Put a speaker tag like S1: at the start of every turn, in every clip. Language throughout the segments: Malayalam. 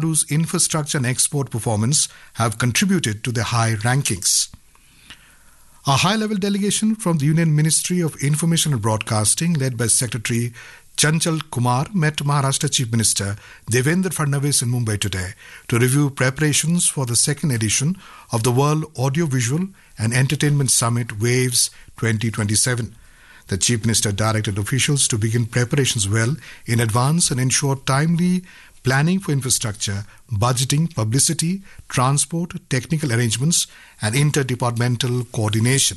S1: Nadu's infrastructure and export performance have contributed to the high rankings. A high level delegation from the Union Ministry of Information and Broadcasting, led by Secretary Chanchal Kumar, met Maharashtra Chief Minister Devendra Fadnavis in Mumbai today to review preparations for the second edition of the World Audiovisual and Entertainment Summit Waves 2027. The Chief Minister directed officials to begin preparations well in advance and ensure timely planning for infrastructure, budgeting, publicity, transport, technical arrangements, and interdepartmental coordination.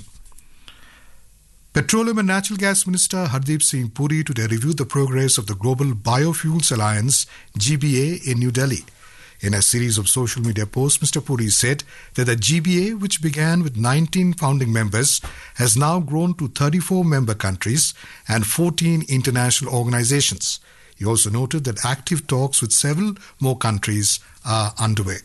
S1: Petroleum and Natural Gas Minister Hardeep Singh Puri today reviewed the progress of the Global Biofuels Alliance GBA in New Delhi. In a series of social media posts, Mr. Puri said that the GBA, which began with 19 founding members, has now grown to 34 member countries and 14 international organizations. He also noted that active talks with several more countries are underway.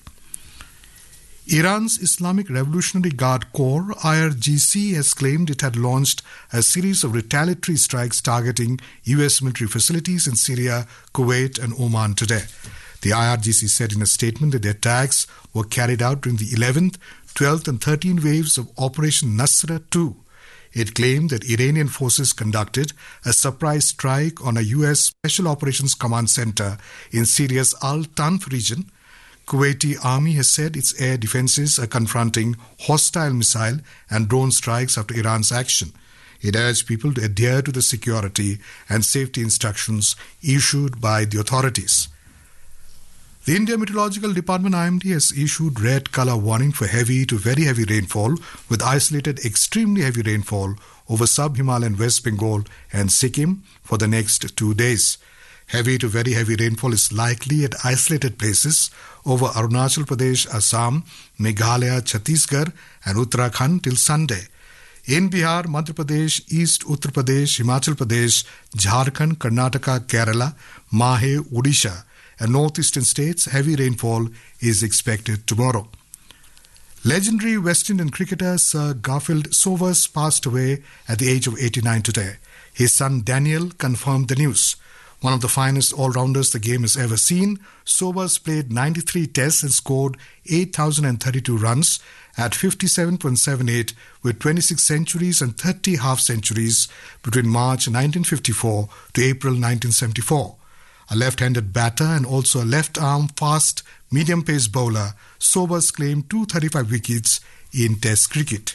S1: Iran's Islamic Revolutionary Guard Corps, IRGC, has claimed it had launched a series of retaliatory strikes targeting U.S. military facilities in Syria, Kuwait, and Oman today. The IRGC said in a statement that the attacks were carried out during the 11th, 12th, and 13th waves of Operation Nasra 2. It claimed that Iranian forces conducted a surprise strike on a U.S. Special Operations Command Center in Syria's Al Tanf region. Kuwaiti army has said its air defenses are confronting hostile missile and drone strikes after Iran's action. It urged people to adhere to the security and safety instructions issued by the authorities. The India Meteorological Department IMD has issued red color warning for heavy to very heavy rainfall with isolated extremely heavy rainfall over sub-Himalayan West Bengal and Sikkim for the next 2 days. Heavy to very heavy rainfall is likely at isolated places over Arunachal Pradesh, Assam, Meghalaya, Chhattisgarh and Uttarakhand till Sunday. In Bihar, Madhya Pradesh, East Uttar Pradesh, Himachal Pradesh, Jharkhand, Karnataka, Kerala, Mahe, Odisha and northeastern states, heavy rainfall is expected tomorrow. Legendary West Indian cricketer Sir Garfield Sobers passed away at the age of 89 today. His son Daniel confirmed the news. One of the finest all rounders the game has ever seen, Sobers played 93 tests and scored 8,032 runs at 57.78 with 26 centuries and 30 half centuries between March 1954 to April 1974 a left-handed batter and also a left-arm fast medium-pace bowler, Sobers claimed 235 wickets in Test cricket.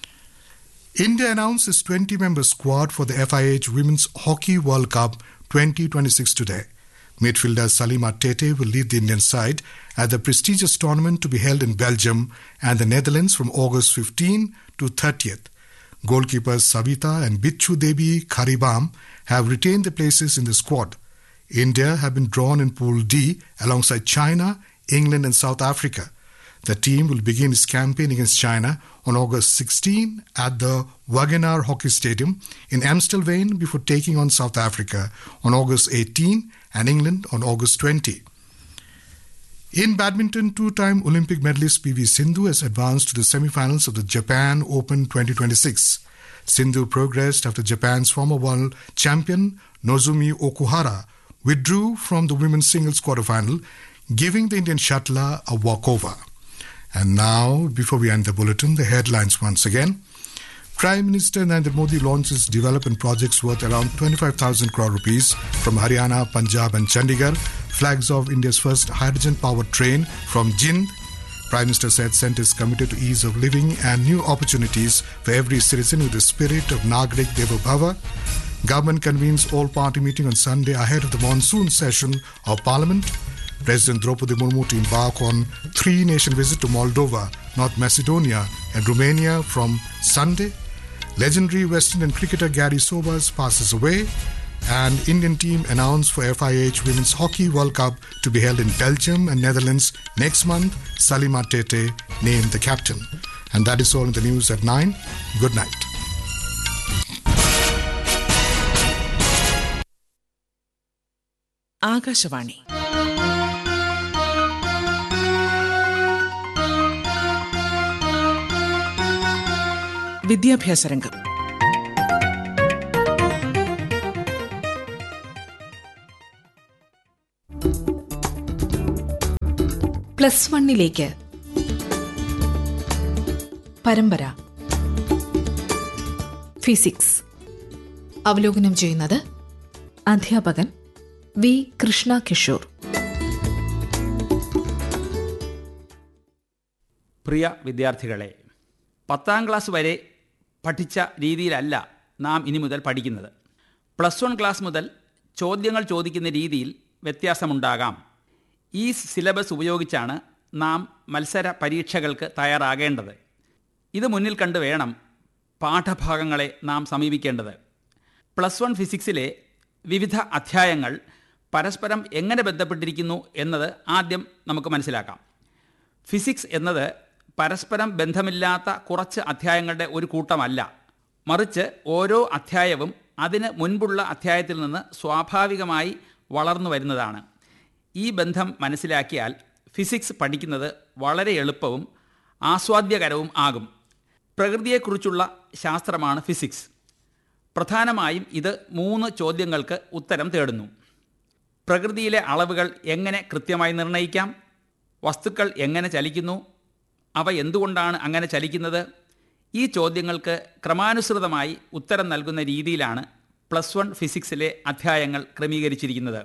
S1: India announced its 20-member squad for the FIH Women's Hockey World Cup 2026 today. Midfielder Salima Tete will lead the Indian side at the prestigious tournament to be held in Belgium and the Netherlands from August 15 to 30th. Goalkeepers Savita and Bichu Devi Karibam have retained their places in the squad. India have been drawn in Pool D alongside China, England, and South Africa. The team will begin its campaign against China on August 16 at the Wagenaar Hockey Stadium in Amstelveen before taking on South Africa on August 18 and England on August 20. In badminton, two time Olympic medalist PV Sindhu has advanced to the semi-finals of the Japan Open 2026. Sindhu progressed after Japan's former world champion Nozumi Okuhara withdrew from the women's singles quarterfinal, giving the Indian shuttler a walkover. And now, before we end the bulletin, the headlines once again. Prime Minister Narendra Modi launches development projects worth around 25,000 crore rupees from Haryana, Punjab, and Chandigarh. Flags off India's first hydrogen-powered train from Jind. Prime Minister said centre is committed to ease of living and new opportunities for every citizen with the spirit of Nagrik Devo Bhava. Government convenes all-party meeting on Sunday ahead of the monsoon session of Parliament. President Draupadi Murmu to embark on three-nation visit to Moldova, North Macedonia, and Romania from Sunday. Legendary West Indian cricketer Gary Sobers passes away, and Indian team announced for FIH Women's Hockey World Cup to be held in Belgium and Netherlands next month. Salima Tete named the captain. And that is all in the news at 9. Good night.
S2: Akashvani വിദ്യാഭ്യാസ രംഗം പ്ലസ് വണ്ണിലേക്ക് പരമ്പര ഫിസിക്സ് അവലോകനം ചെയ്യുന്നത് അധ്യാപകൻ വി കൃഷ്ണ കിഷോർ
S3: പ്രിയ വിദ്യാർത്ഥികളെ പത്താം ക്ലാസ് വരെ പഠിച്ച രീതിയിലല്ല നാം ഇനി മുതൽ പഠിക്കുന്നത് പ്ലസ് വൺ ക്ലാസ് മുതൽ ചോദ്യങ്ങൾ ചോദിക്കുന്ന രീതിയിൽ വ്യത്യാസമുണ്ടാകാം ഈ സിലബസ് ഉപയോഗിച്ചാണ് നാം മത്സര പരീക്ഷകൾക്ക് തയ്യാറാകേണ്ടത് ഇത് മുന്നിൽ കണ്ട് വേണം പാഠഭാഗങ്ങളെ നാം സമീപിക്കേണ്ടത് പ്ലസ് വൺ ഫിസിക്സിലെ വിവിധ അധ്യായങ്ങൾ പരസ്പരം എങ്ങനെ ബന്ധപ്പെട്ടിരിക്കുന്നു എന്നത് ആദ്യം നമുക്ക് മനസ്സിലാക്കാം ഫിസിക്സ് എന്നത് പരസ്പരം ബന്ധമില്ലാത്ത കുറച്ച് അധ്യായങ്ങളുടെ ഒരു കൂട്ടമല്ല മറിച്ച് ഓരോ അധ്യായവും അതിന് മുൻപുള്ള അധ്യായത്തിൽ നിന്ന് സ്വാഭാവികമായി വളർന്നു വരുന്നതാണ് ഈ ബന്ധം മനസ്സിലാക്കിയാൽ ഫിസിക്സ് പഠിക്കുന്നത് വളരെ എളുപ്പവും ആസ്വാദ്യകരവും ആകും പ്രകൃതിയെക്കുറിച്ചുള്ള ശാസ്ത്രമാണ് ഫിസിക്സ് പ്രധാനമായും ഇത് മൂന്ന് ചോദ്യങ്ങൾക്ക് ഉത്തരം തേടുന്നു പ്രകൃതിയിലെ അളവുകൾ എങ്ങനെ കൃത്യമായി നിർണ്ണയിക്കാം വസ്തുക്കൾ എങ്ങനെ ചലിക്കുന്നു അവ എന്തുകൊണ്ടാണ് അങ്ങനെ ചലിക്കുന്നത് ഈ ചോദ്യങ്ങൾക്ക് ക്രമാനുസൃതമായി ഉത്തരം നൽകുന്ന രീതിയിലാണ് പ്ലസ് വൺ ഫിസിക്സിലെ അധ്യായങ്ങൾ ക്രമീകരിച്ചിരിക്കുന്നത്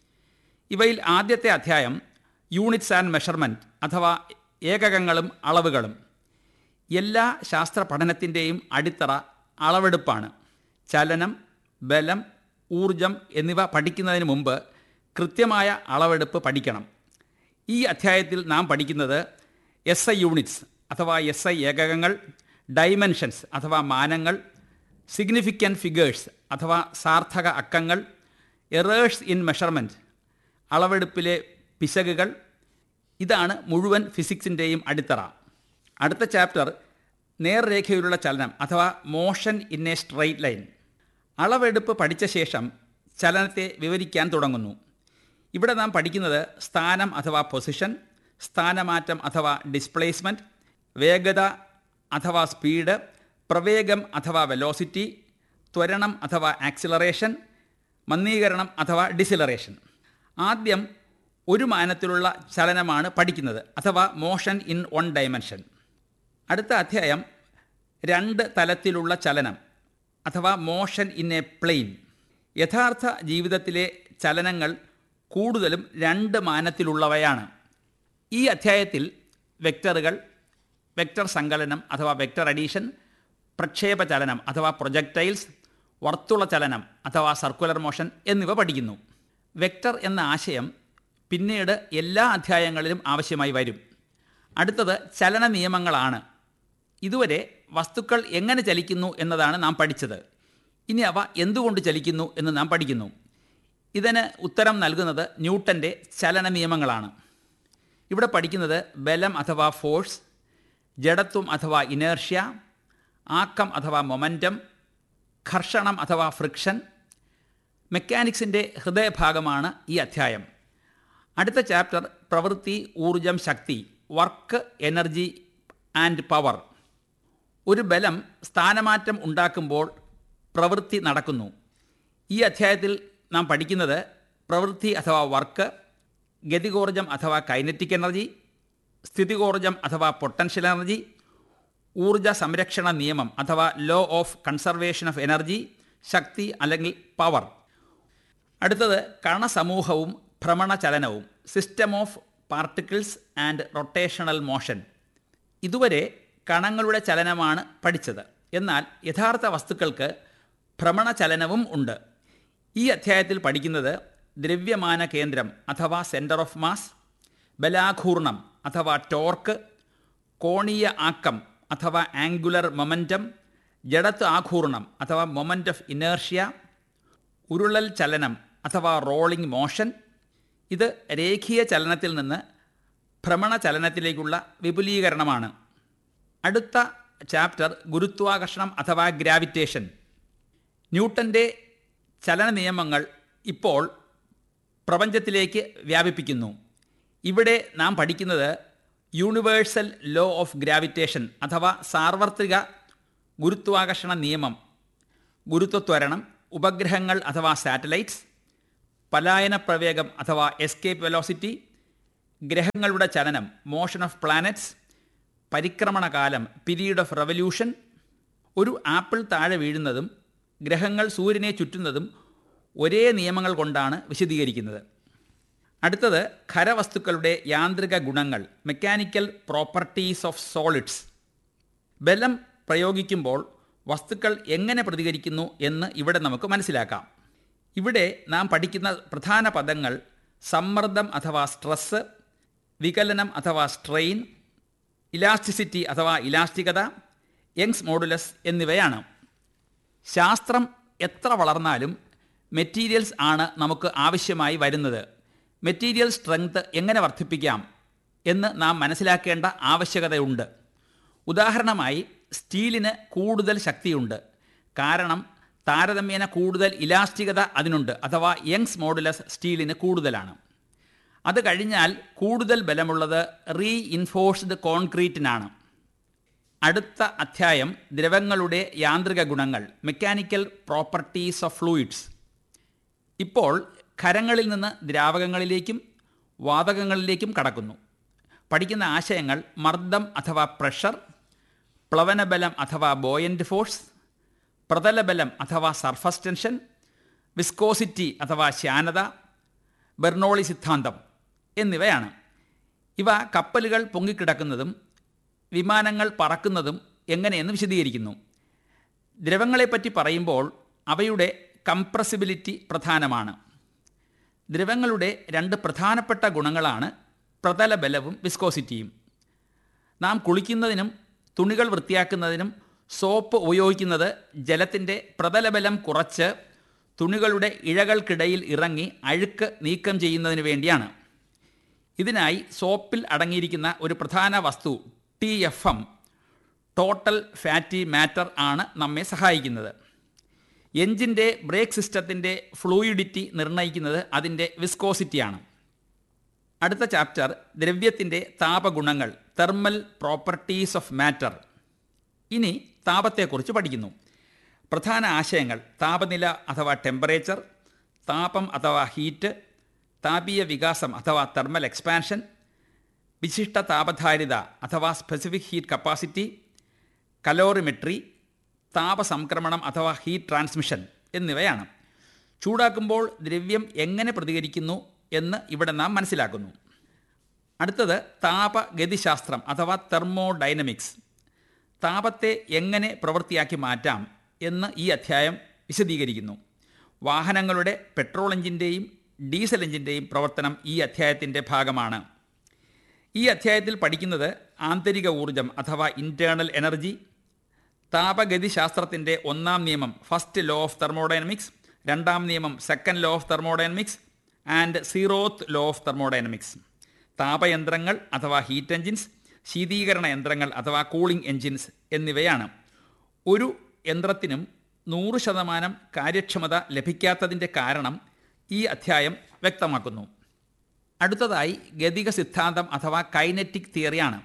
S3: ഇവയിൽ ആദ്യത്തെ അധ്യായം യൂണിറ്റ്സ് ആൻഡ് മെഷർമെൻറ്റ് അഥവാ ഏകകങ്ങളും അളവുകളും എല്ലാ ശാസ്ത്ര പഠനത്തിൻ്റെയും അടിത്തറ അളവെടുപ്പാണ് ചലനം ബലം ഊർജം എന്നിവ പഠിക്കുന്നതിന് മുമ്പ് കൃത്യമായ അളവെടുപ്പ് പഠിക്കണം ഈ അധ്യായത്തിൽ നാം പഠിക്കുന്നത് എസ് ഐ യൂണിറ്റ്സ് അഥവാ എസ് ഐ ഏകകങ്ങൾ ഡൈമെൻഷൻസ് അഥവാ മാനങ്ങൾ സിഗ്നിഫിക്കൻറ്റ് ഫിഗേഴ്സ് അഥവാ സാർത്ഥക അക്കങ്ങൾ എറേഴ്സ് ഇൻ മെഷർമെൻറ്റ് അളവെടുപ്പിലെ പിശകുകൾ ഇതാണ് മുഴുവൻ ഫിസിക്സിൻ്റെയും അടിത്തറ അടുത്ത ചാപ്റ്റർ നേർരേഖയിലുള്ള ചലനം അഥവാ motion in a straight line അളവെടുപ്പ് പഠിച്ച ശേഷം ചലനത്തെ വിവരിക്കാൻ തുടങ്ങുന്നു ഇവിടെ നാം പഠിക്കുന്നത് സ്ഥാനം അഥവാ പൊസിഷൻ സ്ഥാനമാറ്റം അഥവാ ഡിസ്പ്ലേസ്മെൻറ്റ് വേഗത അഥവാ സ്പീഡ് പ്രവേഗം അഥവാ വെലോസിറ്റി ത്വരണം അഥവാ ആക്സിലറേഷൻ മന്ദീകരണം അഥവാ ഡിസിലറേഷൻ ആദ്യം ഒരു മാനത്തിലുള്ള ചലനമാണ് പഠിക്കുന്നത് അഥവാ മോഷൻ ഇൻ വൺ ഡയമെൻഷൻ അടുത്ത അധ്യായം രണ്ട് തലത്തിലുള്ള ചലനം അഥവാ മോഷൻ ഇൻ എ പ്ലെയിൻ യഥാർത്ഥ ജീവിതത്തിലെ ചലനങ്ങൾ കൂടുതലും രണ്ട് മാനത്തിലുള്ളവയാണ് ഈ അധ്യായത്തിൽ വെക്ടറുകൾ വെക്ടർ സങ്കലനം അഥവാ വെക്ടർ അഡീഷൻ പ്രക്ഷേപ ചലനം അഥവാ പ്രൊജക്ടൈൽസ് വർത്തുള ചലനം അഥവാ സർക്കുലർ മോഷൻ എന്നിവ പഠിക്കുന്നു വെക്ടർ എന്ന ആശയം പിന്നീട് എല്ലാ അധ്യായങ്ങളിലും ആവശ്യമായി വരും അടുത്തത് ചലന നിയമങ്ങളാണ് ഇതുവരെ വസ്തുക്കൾ എങ്ങനെ ചലിക്കുന്നു എന്നതാണ് നാം പഠിച്ചത് ഇനി അവ എന്തുകൊണ്ട് ചലിക്കുന്നു എന്ന് നാം പഠിക്കുന്നു ഇതിന് ഉത്തരം നൽകുന്നത് ന്യൂട്ടൻ്റെ ചലന നിയമങ്ങളാണ് ഇവിടെ പഠിക്കുന്നത് ബലം അഥവാ ഫോഴ്സ് ജഡത്വം അഥവാ ഇനേർഷ്യ ആക്കം അഥവാ മൊമൻറ്റം ഘർഷണം അഥവാ ഫ്രിക്ഷൻ മെക്കാനിക്സിൻ്റെ ഹൃദയഭാഗമാണ് ഈ അധ്യായം അടുത്ത ചാപ്റ്റർ പ്രവൃത്തി ഊർജം ശക്തി വർക്ക് എനർജി ആൻഡ് പവർ ഒരു ബലം സ്ഥാനമാറ്റം ഉണ്ടാക്കുമ്പോൾ പ്രവൃത്തി നടക്കുന്നു ഈ അധ്യായത്തിൽ നാം പഠിക്കുന്നത് പ്രവൃത്തി അഥവാ വർക്ക് ഗതികോർജം അഥവാ കൈനറ്റിക് എനർജി സ്ഥിതികോർജം അഥവാ പൊട്ടൻഷ്യൽ എനർജി ഊർജ സംരക്ഷണ നിയമം അഥവാ law of conservation of energy ശക്തി അല്ലെങ്കിൽ പവർ അടുത്തത് കണസമൂഹവും ഭ്രമണചലനവും system of particles and rotational motion ഇതുവരെ കണങ്ങളുടെ ചലനമാണ് പഠിച്ചത് എന്നാൽ യഥാർത്ഥ വസ്തുക്കൾക്ക് ഭ്രമണചലനവും ഉണ്ട് ഈ അധ്യായത്തിൽ പഠിക്കുന്നത് ദ്രവ്യമാന കേന്ദ്രം അഥവാ സെൻറ്റർ ഓഫ് മാസ് ബലാഘൂർണം അഥവാ ടോർക്ക് കോണീയ ആക്കം അഥവാ ആംഗുലർ മൊമൻറ്റം ജഡത്വ ആഘൂർണം അഥവാ മൊമൻ്റ് ഓഫ് ഇനേർഷ്യ ഉരുളൽ ചലനം അഥവാ റോളിംഗ് മോഷൻ ഇത് രേഖീയ ചലനത്തിൽ നിന്ന് ഭ്രമണ ചലനത്തിലേക്കുള്ള വിപുലീകരണമാണ് അടുത്ത ചാപ്റ്റർ ഗുരുത്വാകർഷണം അഥവാ ഗ്രാവിറ്റേഷൻ ന്യൂട്ടൻ്റെ ചലന നിയമങ്ങൾ ഇപ്പോൾ പ്രപഞ്ചത്തിലേക്ക് വ്യാപിപ്പിക്കുന്നു ഇവിടെ നാം പഠിക്കുന്നത് യൂണിവേഴ്സൽ ലോ ഓഫ് ഗ്രാവിറ്റേഷൻ അഥവാ സാർവത്രിക ഗുരുത്വാകർഷണ നിയമം ഗുരുത്വത്വരണം ഉപഗ്രഹങ്ങൾ അഥവാ സാറ്റലൈറ്റ്സ് പലായന പ്രവേഗം അഥവാ എസ്കേപ്പ് വെലോസിറ്റി ഗ്രഹങ്ങളുടെ ചലനം മോഷൻ ഓഫ് പ്ലാനറ്റ്സ് പരിക്രമണകാലം പീരീഡ് ഓഫ് റവല്യൂഷൻ ഒരു ആപ്പിൾ താഴെ വീഴുന്നതും ഗ്രഹങ്ങൾ സൂര്യനെ ചുറ്റുന്നതും ഒരേ നിയമങ്ങൾ കൊണ്ടാണ് വിശദീകരിക്കുന്നത് അടുത്തത് ഖരവസ്തുക്കളുടെ യാന്ത്രിക ഗുണങ്ങൾ മെക്കാനിക്കൽ പ്രോപ്പർട്ടീസ് ഓഫ് സോളിഡ്സ് ബലം പ്രയോഗിക്കുമ്പോൾ വസ്തുക്കൾ എങ്ങനെ പ്രതികരിക്കുന്നു എന്ന് ഇവിടെ നമുക്ക് മനസ്സിലാക്കാം ഇവിടെ നാം പഠിക്കുന്ന പ്രധാന പദങ്ങൾ സമ്മർദ്ദം അഥവാ സ്ട്രെസ് വികലനം അഥവാ സ്ട്രെയിൻ ഇലാസ്റ്റിസിറ്റി അഥവാ ഇലാസ്റ്റികത യങ്സ് മോഡുലസ് എന്നിവയാണ് ശാസ്ത്രം എത്ര വളർന്നാലും മെറ്റീരിയൽസ് ആണ് നമുക്ക് ആവശ്യമായി വരുന്നത് മെറ്റീരിയൽ സ്ട്രെങ്ത് എങ്ങനെ വർദ്ധിപ്പിക്കാം എന്ന് നാം മനസ്സിലാക്കേണ്ട ആവശ്യകതയുണ്ട് ഉദാഹരണമായി സ്റ്റീലിന് കൂടുതൽ ശക്തിയുണ്ട് കാരണം താരതമ്യേന കൂടുതൽ ഇലാസ്റ്റികത അതിനുണ്ട് അഥവാ യങ്സ് മോഡുലസ് സ്റ്റീലിന് കൂടുതലാണ് അത് കഴിഞ്ഞാൽ കൂടുതൽ ബലമുള്ളത് റീ ഇൻഫോഴ്സ്ഡ് കോൺക്രീറ്റിനാണ് അടുത്ത അധ്യായം ദ്രവങ്ങളുടെ യാന്ത്രിക ഗുണങ്ങൾ മെക്കാനിക്കൽ പ്രോപ്പർട്ടീസ് ഓഫ് ഫ്ലൂയിഡ്സ് ഇപ്പോൾ ഖരങ്ങളിൽ നിന്ന് ദ്രാവകങ്ങളിലേക്കും വാതകങ്ങളിലേക്കും കടക്കുന്നു പഠിക്കുന്ന ആശയങ്ങൾ മർദ്ദം അഥവാ പ്രഷർ പ്ലവനബലം അഥവാ ബോയൻ്റ് ഫോഴ്സ് പ്രതലബലം അഥവാ സർഫസ് ടെൻഷൻ വിസ്കോസിറ്റി അഥവാ ശാനത ബെർണോളി സിദ്ധാന്തം എന്നിവയാണ് ഇവ കപ്പലുകൾ പൊങ്ങിക്കിടക്കുന്നതും വിമാനങ്ങൾ പറക്കുന്നതും എങ്ങനെയെന്ന് വിശദീകരിക്കുന്നു ദ്രവങ്ങളെപ്പറ്റി പറയുമ്പോൾ അവയുടെ കംപ്രസിബിലിറ്റി പ്രധാനമാണ് ദ്രവങ്ങളുടെ രണ്ട് പ്രധാനപ്പെട്ട ഗുണങ്ങളാണ് പ്രതലബലവും വിസ്കോസിറ്റിയും നാം കുളിക്കുന്നതിനും തുണികൾ വൃത്തിയാക്കുന്നതിനും സോപ്പ് ഉപയോഗിക്കുന്നത് ജലത്തിൻ്റെ പ്രതലബലം കുറച്ച് തുണികളുടെ ഇഴകൾക്കിടയിൽ ഇറങ്ങി അഴുക്ക് നീക്കം ചെയ്യുന്നതിന് വേണ്ടിയാണ് ഇതിനായി സോപ്പിൽ അടങ്ങിയിരിക്കുന്ന ഒരു പ്രധാന വസ്തു T F M total fatty matter ആണ് നമ്മെ സഹായിക്കുന്നത് എഞ്ചിൻ്റെ ബ്രേക്ക് സിസ്റ്റത്തിൻ്റെ ഫ്ലൂയിഡിറ്റി നിർണ്ണയിക്കുന്നത് അതിൻ്റെ വിസ്കോസിറ്റിയാണ് അടുത്ത ചാപ്റ്റർ ദ്രവ്യത്തിൻ്റെ താപഗുണങ്ങൾ തെർമൽ പ്രോപ്പർട്ടീസ് ഓഫ് മാറ്റർ ഇനി താപത്തെക്കുറിച്ച് പഠിക്കുന്നു പ്രധാന ആശയങ്ങൾ താപനില അഥവാ ടെമ്പറേച്ചർ താപം അഥവാ ഹീറ്റ് താപീയ വികാസം അഥവാ തെർമൽ എക്സ്പാൻഷൻ വിശിഷ്ട താപധാരിത അഥവാ സ്പെസിഫിക് ഹീറ്റ് കപ്പാസിറ്റി കലോറിമെട്രി താപസംക്രമണം അഥവാ ഹീറ്റ് ട്രാൻസ്മിഷൻ എന്നിവയാണ് ചൂടാക്കുമ്പോൾ ദ്രവ്യം എങ്ങനെ പ്രതികരിക്കുന്നു എന്ന് ഇവിടെ നാം മനസ്സിലാക്കുന്നു അടുത്തത് താപഗതിശാസ്ത്രം അഥവാ തെർമോഡൈനമിക്സ് താപത്തെ എങ്ങനെ പ്രവൃത്തിയാക്കി മാറ്റാം എന്ന് ഈ അധ്യായം വിശദീകരിക്കുന്നു വാഹനങ്ങളുടെ പെട്രോൾ എഞ്ചിൻ്റെയും ഡീസൽ എഞ്ചിൻ്റെയും പ്രവർത്തനം ഈ അധ്യായത്തിൻ്റെ ഭാഗമാണ് ഈ അധ്യായത്തിൽ പഠിക്കുന്നത് ആന്തരിക ഊർജം അഥവാ ഇൻറ്റേർണൽ എനർജി താപഗതി ശാസ്ത്രത്തിൻ്റെ ഒന്നാം നിയമം ഫസ്റ്റ് ലോ ഓഫ് തെർമോഡൈനമിക്സ് രണ്ടാം നിയമം second law of thermodynamics and zeroth law of thermodynamics താപയന്ത്രങ്ങൾ അഥവാ ഹീറ്റ് എഞ്ചിൻസ് ശീതീകരണ യന്ത്രങ്ങൾ അഥവാ കൂളിംഗ് എഞ്ചിൻസ് എന്നിവയാണ് ഒരു യന്ത്രത്തിനും നൂറ് ശതമാനം കാര്യക്ഷമത ലഭിക്കാത്തതിൻ്റെ കാരണം ഈ അധ്യായം വ്യക്തമാക്കുന്നു അടുത്തതായി ഗതിക സിദ്ധാന്തം അഥവാ കൈനറ്റിക് തിയറിയാണ്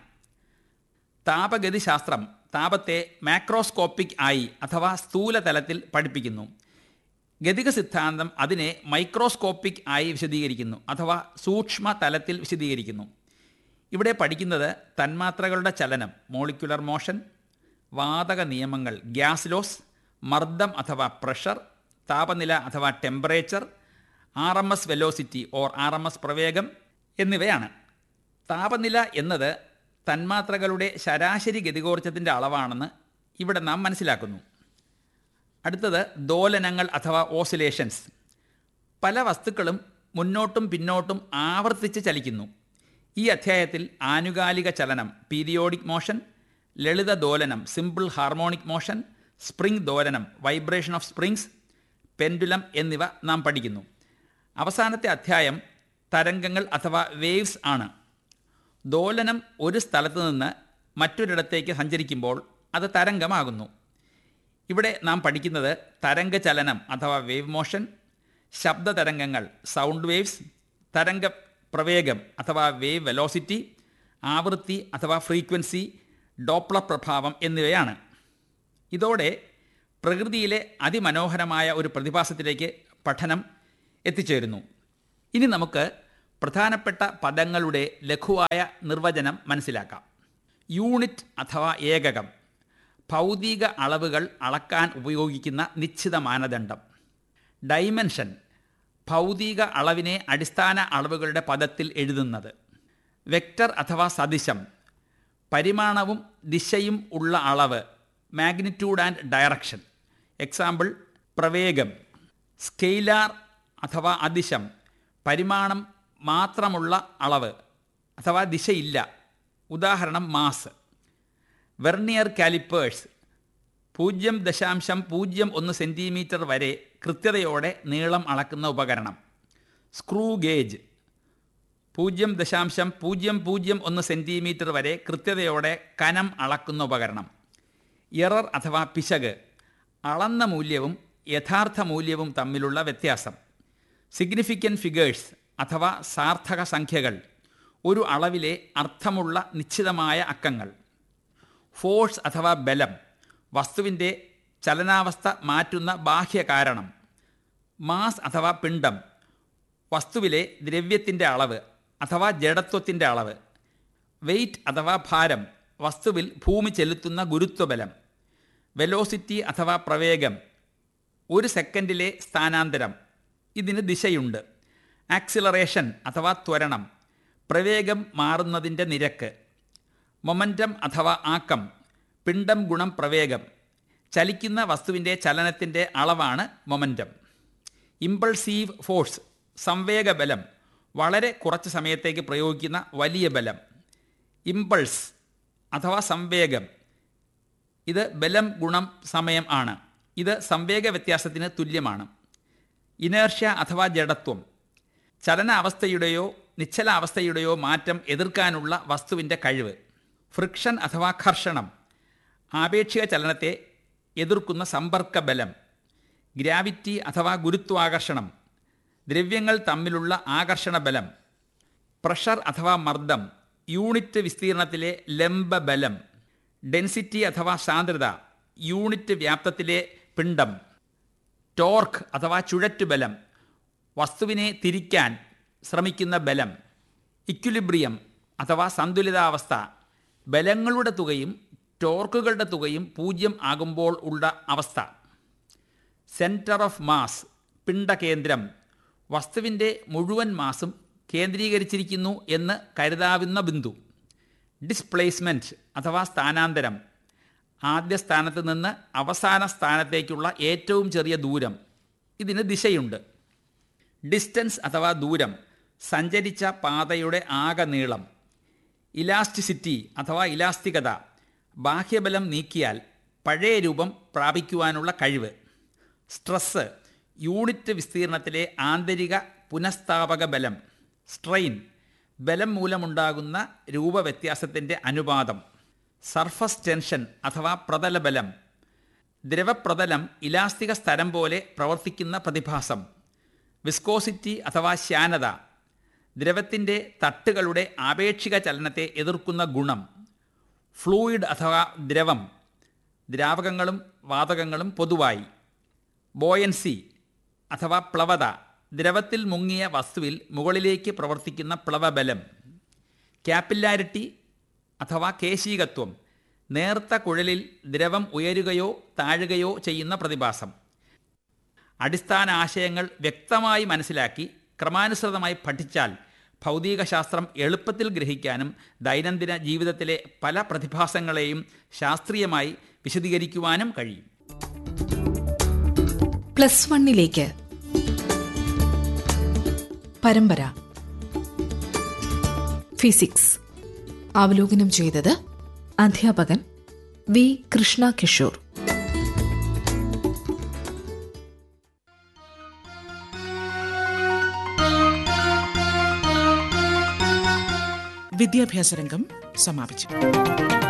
S3: താപഗതി ശാസ്ത്രം താപത്തെ മാക്രോസ്കോപ്പിക് ആയി അഥവാ സ്ഥൂലതലത്തിൽ പഠിപ്പിക്കുന്നു ഗതിക സിദ്ധാന്തം അതിനെ മൈക്രോസ്കോപ്പിക് ആയി വിശദീകരിക്കുന്നു അഥവാ സൂക്ഷ്മ തലത്തിൽ വിശദീകരിക്കുന്നു ഇവിടെ പഠിക്കുന്നത് തന്മാത്രകളുടെ ചലനം മോളിക്കുലർ മോഷൻ വാതക നിയമങ്ങൾ ഗ്യാസ് ലോസ് മർദ്ദം അഥവാ പ്രഷർ താപനില അഥവാ temperature R M S velocity or R M S പ്രവേഗം എന്നിവയാണ് താപനില എന്നത് തന്മാത്രകളുടെ ശരാശരി ഗതികോർജ്ജത്തിൻ്റെ അളവാണെന്ന് ഇവിടെ നാം മനസ്സിലാക്കുന്നു അടുത്തത് ദോലനങ്ങൾ അഥവാ ഓസിലേഷൻസ് പല വസ്തുക്കളും മുന്നോട്ടും പിന്നോട്ടും ആവർത്തിച്ച് ചലിക്കുന്നു ഈ അധ്യായത്തിൽ ആനുകാലിക ചലനം പീരിയോഡിക് മോഷൻ ലളിത ദോലനം സിമ്പിൾ ഹാർമോണിക് മോഷൻ സ്പ്രിംഗ് ദോലനം വൈബ്രേഷൻ ഓഫ് സ്പ്രിങ്സ് പെൻഡുലം എന്നിവ നാം പഠിക്കുന്നു അവസാനത്തെ അധ്യായം തരംഗങ്ങൾ അഥവാ വേവ്സ് ആണ് ദോലനം ഒരു സ്ഥലത്ത് നിന്ന് മറ്റൊരിടത്തേക്ക് സഞ്ചരിക്കുമ്പോൾ അത് തരംഗമാകുന്നു ഇവിടെ നാം പഠിക്കുന്നത് തരംഗ ചലനം അഥവാ വേവ് മോഷൻ ശബ്ദ തരംഗങ്ങൾ സൗണ്ട് വേവ്സ് തരംഗ പ്രവേഗം അഥവാ വേവ് വെലോസിറ്റി ആവൃത്തി അഥവാ ഫ്രീക്വൻസി ഡോപ്ലർ പ്രഭാവം എന്നിവയാണ് ഇതോടെ പ്രകൃതിയിലെ അതിമനോഹരമായ ഒരു പ്രതിഭാസത്തിലേക്ക് പഠനം എത്തിച്ചേരുന്നു ഇനി നമുക്ക് പ്രധാനപ്പെട്ട പദങ്ങളുടെ ലഘുവായ നിർവചനം മനസ്സിലാക്കാം യൂണിറ്റ് അഥവാ ഏകകം ഭൗതിക അളവുകൾ അളക്കാൻ ഉപയോഗിക്കുന്ന നിശ്ചിത മാനദണ്ഡം ഡൈമെൻഷൻ ഭൗതിക അളവിനെ അടിസ്ഥാന അളവുകളുടെ പദത്തിൽ എഴുതുന്നത് വെക്റ്റർ അഥവാ സദിശം പരിമാണവും ദിശയും ഉള്ള അളവ് മാഗ്നിറ്റ്യൂഡ് ആൻഡ് ഡയറക്ഷൻ എക്സാമ്പിൾ പ്രവേഗം സ്കെയിലാർ അഥവാ അതിശം പരിമാണം മാത്രമുള്ള അളവ് അഥവാ ദിശയില്ല ഉദാഹരണം മാസ് വെർണിയർ കാലിപ്പേഴ്സ് പൂജ്യം ദശാംശം പൂജ്യം ഒന്ന് സെൻറ്റിമീറ്റർ വരെ കൃത്യതയോടെ നീളം അളക്കുന്ന ഉപകരണം സ്ക്രൂ ഗേജ് പൂജ്യം ദശാംശം പൂജ്യം പൂജ്യം ഒന്ന് സെൻറ്റിമീറ്റർ വരെ കൃത്യതയോടെ കനം അളക്കുന്ന ഉപകരണം എറർ അഥവാ പിശക് അളന്ന മൂല്യവും യഥാർത്ഥ മൂല്യവും തമ്മിലുള്ള വ്യത്യാസം സിഗ്നിഫിക്കൻറ്റ് ഫിഗേഴ്സ് അഥവാ സാർത്ഥക സംഖ്യകൾ ഒരു അളവിലെ അർത്ഥമുള്ള നിശ്ചിതമായ അക്കങ്ങൾ ഫോഴ്സ് അഥവാ ബലം വസ്തുവിൻ്റെ ചലനാവസ്ഥ മാറ്റുന്ന ബാഹ്യ കാരണം മാസ് അഥവാ പിണ്ഡം വസ്തുവിലെ ദ്രവ്യത്തിൻ്റെ അളവ് അഥവാ ജഡത്വത്തിൻ്റെ അളവ് വെയ്റ്റ് അഥവാ ഭാരം വസ്തുവിൽ ഭൂമി ചെലുത്തുന്ന ഗുരുത്വബലം വെലോസിറ്റി അഥവാ പ്രവേഗം ഒരു സെക്കൻഡിലെ സ്ഥാനാന്തരം ഇതിന് ദിശയുണ്ട് ആക്സിലറേഷൻ അഥവാ ത്വരണം പ്രവേഗം മാറുന്നതിൻ്റെ നിരക്ക് മൊമൻറ്റം അഥവാ ആക്കം പിണ്ഡം ഗുണം പ്രവേഗം ചലിക്കുന്ന വസ്തുവിൻ്റെ ചലനത്തിൻ്റെ അളവാണ് മൊമൻറ്റം ഇമ്പൾസീവ് ഫോഴ്സ് സംവേഗ ബലം വളരെ കുറച്ച് സമയത്തേക്ക് പ്രയോഗിക്കുന്ന വലിയ ബലം ഇമ്പൾസ് അഥവാ സംവേഗം ഇത് ബലം ഗുണം സമയം ആണ് ഇത് സംവേഗ വ്യത്യാസത്തിന് തുല്യമാണ് ഇനേർഷ്യ അഥവാ ജഡത്വം ചലനാവസ്ഥയുടെയോ നിശ്ചലാവസ്ഥയുടെയോ മാറ്റം എതിർക്കാനുള്ള വസ്തുവിൻ്റെ കഴിവ് ഫ്രിക്ഷൻ അഥവാ ഘർഷണം ആപേക്ഷിക ചലനത്തെ എതിർക്കുന്ന സമ്പർക്ക ബലം ഗ്രാവിറ്റി അഥവാ ഗുരുത്വാകർഷണം ദ്രവ്യങ്ങൾ തമ്മിലുള്ള ആകർഷണ ബലം പ്രഷർ അഥവാ മർദ്ദം യൂണിറ്റ് വിസ്തീർണത്തിലെ ലംബ ബലം ഡെൻസിറ്റി അഥവാ സാന്ദ്രത യൂണിറ്റ് വ്യാപ്തത്തിലെ പിണ്ഡം ടോർക്ക് അഥവാ ചുഴറ്റുബലം വസ്തുവിനെ തിരിക്കാൻ ശ്രമിക്കുന്ന ബലം ഇക്വിലിബ്രിയം അഥവാ സന്തുലിതാവസ്ഥ ബലങ്ങളുടെ തുകയും ടോർക്കുകളുടെ തുകയും പൂജ്യം ആകുമ്പോൾ ഉള്ള അവസ്ഥ സെൻറ്റർ ഓഫ് മാസ് പിണ്ഡകേന്ദ്രം വസ്തുവിൻ്റെ മുഴുവൻ മാസും കേന്ദ്രീകരിച്ചിരിക്കുന്നു എന്ന് കരുതാവുന്ന ബിന്ദു ഡിസ്പ്ലേസ്മെൻറ്റ് അഥവാ സ്ഥാനാന്തരം ആദ്യ സ്ഥാനത്ത് നിന്ന് അവസാന സ്ഥാനത്തേക്കുള്ള ഏറ്റവും ചെറിയ ദൂരം ഇതിന് ദിശയുണ്ട് ഡിസ്റ്റൻസ് അഥവാ ദൂരം സഞ്ചരിച്ച പാതയുടെ ആകെ നീളം ഇലാസ്റ്റിസിറ്റി അഥവാ ഇലാസ്തികത ബാഹ്യബലം നീക്കിയാൽ പഴയ രൂപം പ്രാപിക്കുവാനുള്ള കഴിവ് സ്ട്രെസ്സ് യൂണിറ്റ് വിസ്തീർണത്തിലെ ആന്തരിക പുനഃസ്ഥാപക ബലം സ്ട്രെയിൻ ബലം മൂലമുണ്ടാകുന്ന രൂപവ്യത്യാസത്തിൻ്റെ അനുപാതം സർഫസ് ടെൻഷൻ അഥവാ പ്രതലബലം ദ്രവപ്രതലം ഇലാസ്തിക സ്ഥലം പോലെ പ്രവർത്തിക്കുന്ന പ്രതിഭാസം വിസ്കോസിറ്റി അഥവാ ശ്യാനത ദ്രവത്തിൻ്റെ തട്ടുകളുടെ ആപേക്ഷിക ചലനത്തെ എതിർക്കുന്ന ഗുണം ഫ്ലൂയിഡ് അഥവാ ദ്രവം ദ്രാവകങ്ങളും വാതകങ്ങളും പൊതുവായി ബോയൻസി അഥവാ പ്ലവത ദ്രവത്തിൽ മുങ്ങിയ വസ്തുവിൽ മുകളിലേക്ക് പ്രവർത്തിക്കുന്ന പ്ലവബലം ക്യാപ്പില്ലാരിറ്റി അഥവാ കേശീകത്വം നേർത്ത കുഴലിൽ ദ്രവം ഉയരുകയോ താഴുകയോ ചെയ്യുന്ന പ്രതിഭാസം അടിസ്ഥാന ആശയങ്ങൾ വ്യക്തമായി മനസ്സിലാക്കി ക്രമാനുസൃതമായി പഠിച്ചാൽ ഭൗതികശാസ്ത്രം എളുപ്പത്തിൽ ഗ്രഹിക്കാനും ദൈനംദിന ജീവിതത്തിലെ പല പ്രതിഭാസങ്ങളെയും ശാസ്ത്രീയമായി വിശദീകരിക്കുവാനും കഴിയും
S2: പ്ലസ് വണ്ണിലേക്ക് പരമ്പര ഫിസിക്സ് അവലോകനം ചെയ്തത് അധ്യാപകൻ വി കൃഷ്ണ കിഷോർ
S4: വിദ്യാഭ്യാസ രംഗം സമാപിച്ചു